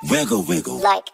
Wiggle, wiggle. like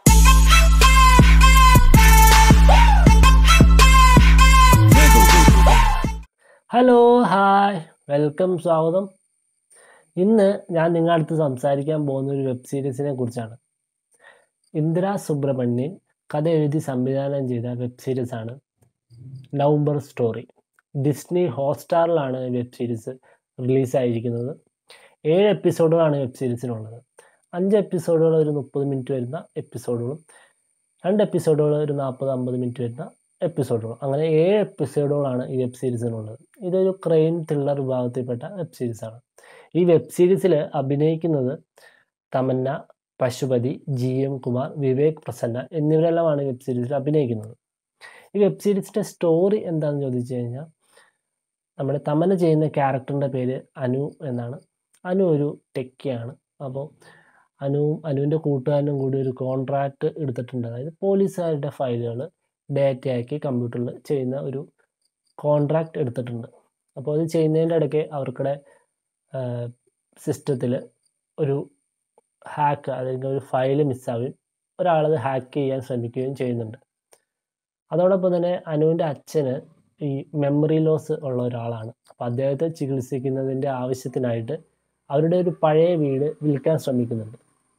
Wiggle, wiggle. Hello hi welcome സ്വാഗതം ഇന്ന് ഞാൻ നിങ്ങളുടെ അടുത്ത് സംസാരിക്കാൻ പോകുന്ന ഒരു വെബ് സീരീസിനെ കുറിച്ചാണ് ഇന്ദിര സുബ്രഹ്മണ്യൻ കഥ എഴുതി സംവിധാനം ചെയ്ത വെബ് സീരീസാണ് നവംബർ സ്റ്റോറി ഡിസ്നി ഹോട്ട്സ്റ്റാറിലാണ് വെബ് സീരീസ് റിലീസായിരിക്കുന്നത് ഏഴ് എപ്പിസോഡുകളാണ് വെബ് സീരീസിനുള്ളത് അഞ്ച് എപ്പിസോഡുകൾ ഒരു മുപ്പത് മിനിറ്റ് വരുന്ന എപ്പിസോഡുകളും രണ്ട് എപ്പിസോഡുകൾ ഒരു നാൽപ്പത് അമ്പത് മിനിറ്റ് വരുന്ന എപ്പിസോഡുകൾ അങ്ങനെ ഏഴ് എപ്പിസോഡുകളാണ് ഈ വെബ് സീരീസിനുള്ളത് ഇതൊരു ക്രൈം ത്രില്ലർ വിഭാഗത്തിൽപ്പെട്ട വെബ് സീരീസാണ് ഈ വെബ് സീരീസിൽ അഭിനയിക്കുന്നത് തമന്ന പശുപതി ജി എം കുമാർ വിവേക് പ്രസന്ന എന്നിവരെല്ലാമാണ് ഈ വെബ് സീരീസിൽ അഭിനയിക്കുന്നത് ഈ വെബ് സീരീസിൻ്റെ സ്റ്റോറി എന്താണെന്ന് ചോദിച്ചു കഴിഞ്ഞാൽ നമ്മുടെ തമന്ന ചെയ്യുന്ന ക്യാരക്ടറിൻ്റെ പേര് അനു എന്നാണ് അനു ഒരു ടെക്കിയാണ് അപ്പോൾ അനുവും അനുവിൻ്റെ കൂട്ടുകാരനും കൂടി ഒരു കോൺട്രാക്റ്റ് എടുത്തിട്ടുണ്ട് അതായത് പോലീസുകാരുടെ ഫയലുകൾ ഡേറ്റയാക്കി കമ്പ്യൂട്ടറിൽ ചെയ്യുന്ന ഒരു കോൺട്രാക്റ്റ് എടുത്തിട്ടുണ്ട് അപ്പോൾ അത് ചെയ്യുന്നതിൻ്റെ ഇടയ്ക്ക് അവർക്കിടെ സിസ്റ്റത്തിൽ ഒരു ഹാക്ക് അല്ലെങ്കിൽ ഒരു ഫയൽ മിസ്സാവുകയും ഒരാളത് ഹാക്ക് ചെയ്യാൻ ശ്രമിക്കുകയും ചെയ്യുന്നുണ്ട് അതോടൊപ്പം തന്നെ അനുവിൻ്റെ അച്ഛന് ഈ മെമ്മറി ലോസ് ഉള്ള ഒരാളാണ് അപ്പോൾ അദ്ദേഹത്തെ ചികിത്സിക്കുന്നതിൻ്റെ ആവശ്യത്തിനായിട്ട് അവരുടെ ഒരു പഴയ വീട് വിൽക്കാൻ ശ്രമിക്കുന്നുണ്ട്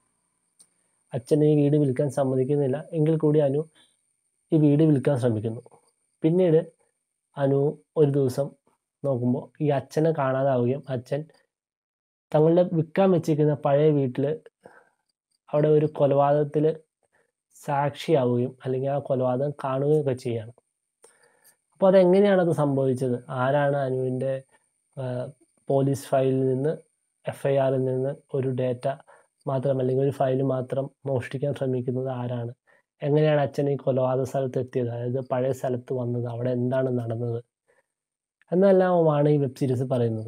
അച്ഛൻ ഈ വീട് വിൽക്കാൻ സമ്മതിക്കുന്നില്ല എങ്കിൽ കൂടി അനു ഈ വീട് വിൽക്കാൻ ശ്രമിക്കുന്നു പിന്നീട് അനു ഒരു ദിവസം നോക്കുമ്പോൾ ഈ അച്ഛനെ കാണാതാവുകയും അച്ഛൻ തങ്ങളുടെ വിൽക്കാൻ വെച്ചിരിക്കുന്ന പഴയ വീട്ടിൽ അവിടെ ഒരു കൊലപാതകത്തിൽ സാക്ഷിയാവുകയും അല്ലെങ്കിൽ ആ കൊലപാതകം കാണുകയും ഒക്കെ ചെയ്യാണ് അപ്പോൾ അതെങ്ങനെയാണ് അത് സംഭവിച്ചത് ആരാണ് അനുവിൻ്റെ പോലീസ് ഫയലിൽ നിന്ന് എഫ് ഐ ആറിൽ നിന്ന് ഒരു ഡേറ്റ മാത്രം അല്ലെങ്കിൽ ഒരു ഫയൽ മാത്രം മോഷ്ടിക്കാൻ ശ്രമിക്കുന്നത് ആരാണ് എങ്ങനെയാണ് അച്ഛൻ ഈ കൊലപാതക സ്ഥലത്ത് എത്തിയത് അതായത് പഴയ സ്ഥലത്ത് വന്നത് അവിടെ എന്താണ് നടന്നത് എന്നെല്ലാമാണ് ഈ വെബ് സീരീസ് പറയുന്നത്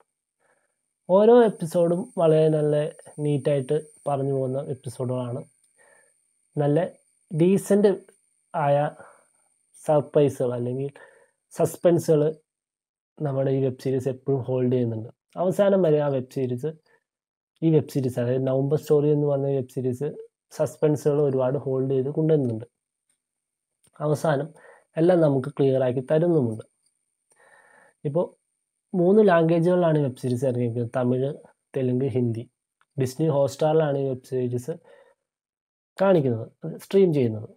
ഓരോ എപ്പിസോഡും വളരെ നല്ല നീറ്റായിട്ട് പറഞ്ഞു പോകുന്ന എപ്പിസോഡുകളാണ് നല്ല ഡീസൻ്റ് ആയ സർപ്രൈസുകൾ അല്ലെങ്കിൽ സസ്പെൻസുകൾ നമ്മുടെ ഈ വെബ് സീരീസ് എപ്പോഴും ഹോൾഡ് ചെയ്യുന്നുണ്ട് അവസാനം വരെ ആ വെബ് സീരീസ് ഈ വെബ് സീരീസ് അതായത് നവംബർ സ്റ്റോറി എന്ന് പറഞ്ഞ വെബ് സീരീസ് സസ്പെൻസുകൾ ഒരുപാട് ഹോൾഡ് ചെയ്ത് കൊണ്ടുവരുന്നുണ്ട് അവസാനം എല്ലാം നമുക്ക് ക്ലിയർ ആക്കി തരുന്നുമുണ്ട് ഇപ്പോൾ മൂന്ന് ലാംഗ്വേജുകളിലാണ് ഈ വെബ് സീരീസ് ഇറങ്ങിയിരിക്കുന്നത് തമിഴ് തെലുങ്ക് ഹിന്ദി ഡിസ്നി ഹോട്ട്സ്റ്റാറിലാണ് ഈ വെബ് സീരീസ് കാണിക്കുന്നത് സ്ട്രീം ചെയ്യുന്നത്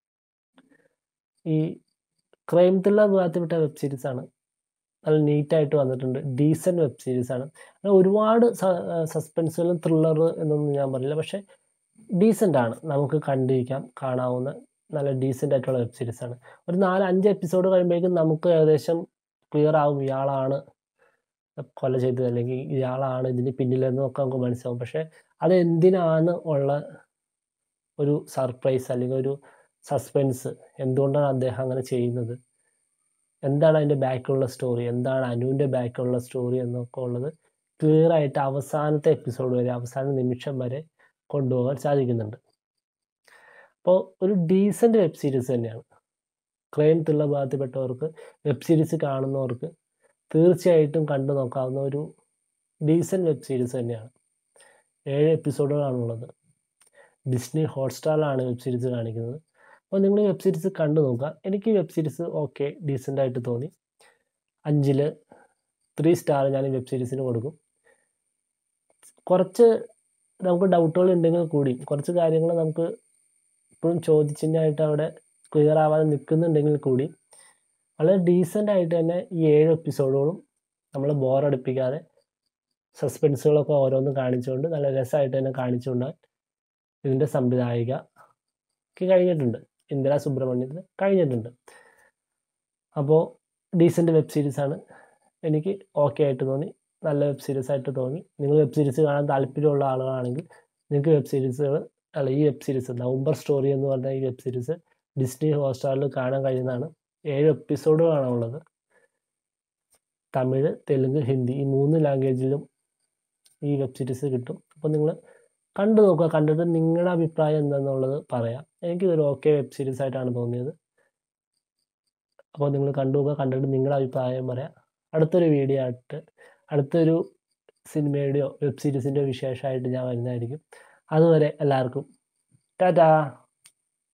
ഈ ക്രൈം ത്രില്ലർ വിഭാഗത്തിൽപ്പെട്ട വെബ് സീരീസാണ് നല്ല നീറ്റായിട്ട് വന്നിട്ടുണ്ട് ഡീസൻറ്റ് വെബ് സീരീസാണ് ഒരുപാട് സസ്പെൻസുകളും ത്രില്ലർ എന്നൊന്നും ഞാൻ പറയില്ല പക്ഷേ ഡീസൻ്റ് ആണ് നമുക്ക് കണ്ടിരിക്കാം കാണാവുന്ന നല്ല ഡീസൻ്റ് ആയിട്ടുള്ള വെബ് സീരീസാണ് ഒരു നാല് അഞ്ച് എപ്പിസോഡ് കഴിയുമ്പോഴേക്കും നമുക്ക് ഏകദേശം ക്ലിയർ ആവും ഇയാളാണ് കൊല ചെയ്തത് അല്ലെങ്കിൽ ഇയാളാണ് ഇതിന് പിന്നിലെന്നൊക്കെ നമുക്ക് മനസ്സിലാവും പക്ഷേ അത് എന്തിനാണ് ഉള്ള ഒരു സർപ്രൈസ് അല്ലെങ്കിൽ ഒരു സസ്പെൻസ് എന്തുകൊണ്ടാണ് അദ്ദേഹം അങ്ങനെ ചെയ്യുന്നത് എന്താണ് അതിൻ്റെ ബാക്കിലുള്ള സ്റ്റോറി എന്താണ് അനുവിൻ്റെ ബാക്കിലുള്ള സ്റ്റോറി എന്നൊക്കെ ഉള്ളത് ക്ലിയർ ആയിട്ട് അവസാനത്തെ എപ്പിസോഡ് വരെ അവസാന നിമിഷം വരെ കൊണ്ടുപോകാൻ സാധിക്കുന്നുണ്ട് അപ്പോൾ ഒരു ഡീസൻറ്റ് വെബ് സീരീസ് തന്നെയാണ് ക്രൈം ത്രില്ലർ ഭാഗത്തിൽപ്പെട്ടവർക്ക് വെബ് സീരീസ് കാണുന്നവർക്ക് തീർച്ചയായിട്ടും കണ്ടു നോക്കാവുന്ന ഒരു ഡീസൻറ്റ് വെബ് സീരീസ് തന്നെയാണ് ഏഴ് എപ്പിസോഡുകളാണുള്ളത് ഡിസ്നി ഹോട്ട്സ്റ്റാറിലാണ് വെബ് സീരീസ് കാണിക്കുന്നത് അപ്പോൾ നിങ്ങൾ വെബ് സീരീസ് കണ്ടു നോക്കുക എനിക്ക് വെബ് സീരീസ് ഓക്കെ ഡീസൻ്റ് ആയിട്ട് തോന്നി അഞ്ചിൽ ത്രീ സ്റ്റാർ ഞാൻ ഈ വെബ് സീരീസിന് കൊടുക്കും കുറച്ച് നമുക്ക് ഡൗട്ടുകൾ ഉണ്ടെങ്കിൽ കൂടി കുറച്ച് കാര്യങ്ങൾ നമുക്ക് ഇപ്പോഴും ചോദിച്ചിട്ടായിട്ട് അവിടെ ക്ലിയർ ആവാതെ നിൽക്കുന്നുണ്ടെങ്കിൽ കൂടി വളരെ ഡീസൻ്റ് ആയിട്ട് തന്നെ ഈ ഏഴ് എപ്പിസോഡുകളും നമ്മൾ ബോറടിപ്പിക്കാതെ സസ്പെൻസുകളൊക്കെ ഓരോന്നും കാണിച്ചുകൊണ്ട് നല്ല രസമായിട്ട് തന്നെ കാണിച്ചുകൊണ്ട് ഇതിൻ്റെ സംവിധായികക്ക് കഴിഞ്ഞിട്ടുണ്ട് ഇന്ദിര സുബ്രഹ്മണ്യത്തിന് കഴിഞ്ഞിട്ടുണ്ട് അപ്പോൾ ഡീസൻറ്റ് വെബ് സീരീസാണ് എനിക്ക് ഓക്കെ ആയിട്ട് തോന്നി നല്ല വെബ് സീരീസ് ആയിട്ട് തോന്നി നിങ്ങൾ വെബ് സീരീസ് കാണാൻ താല്പര്യമുള്ള ആളുകളാണെങ്കിൽ നിങ്ങൾക്ക് വെബ് സീരീസുകൾ അല്ല ഈ വെബ് സീരീസ് നവംബർ സ്റ്റോറി എന്ന് പറഞ്ഞ ഈ വെബ് സീരീസ് ഡിസ്നി ഹോട്ട്സ്റ്റാറിൽ കാണാൻ കഴിയുന്നതാണ് ഏഴ് എപ്പിസോഡുകളാണ് ഉള്ളത് തമിഴ് തെലുങ്ക് ഹിന്ദി ഈ മൂന്ന് ലാംഗ്വേജിലും ഈ വെബ് സീരീസ് കിട്ടും അപ്പോൾ നിങ്ങൾ കണ്ടു നോക്കുക കണ്ടിട്ട് നിങ്ങളുടെ അഭിപ്രായം എന്താണെന്നുള്ളത് പറയാം എനിക്കിതൊരു ഓക്കെ വെബ് സീരീസ് ആയിട്ടാണ് തോന്നിയത് അപ്പോൾ നിങ്ങൾ കണ്ടു നോക്കുക കണ്ടിട്ട് നിങ്ങളുടെ അഭിപ്രായം പറയാം അടുത്തൊരു വീഡിയോ ആയിട്ട് അടുത്തൊരു സിനിമയുടെയോ വെബ് സീരീസിൻ്റെയോ വിശേഷമായിട്ട് ഞാൻ വരുന്നതായിരിക്കും അതുവരെ എല്ലാവർക്കും ടാറ്റാ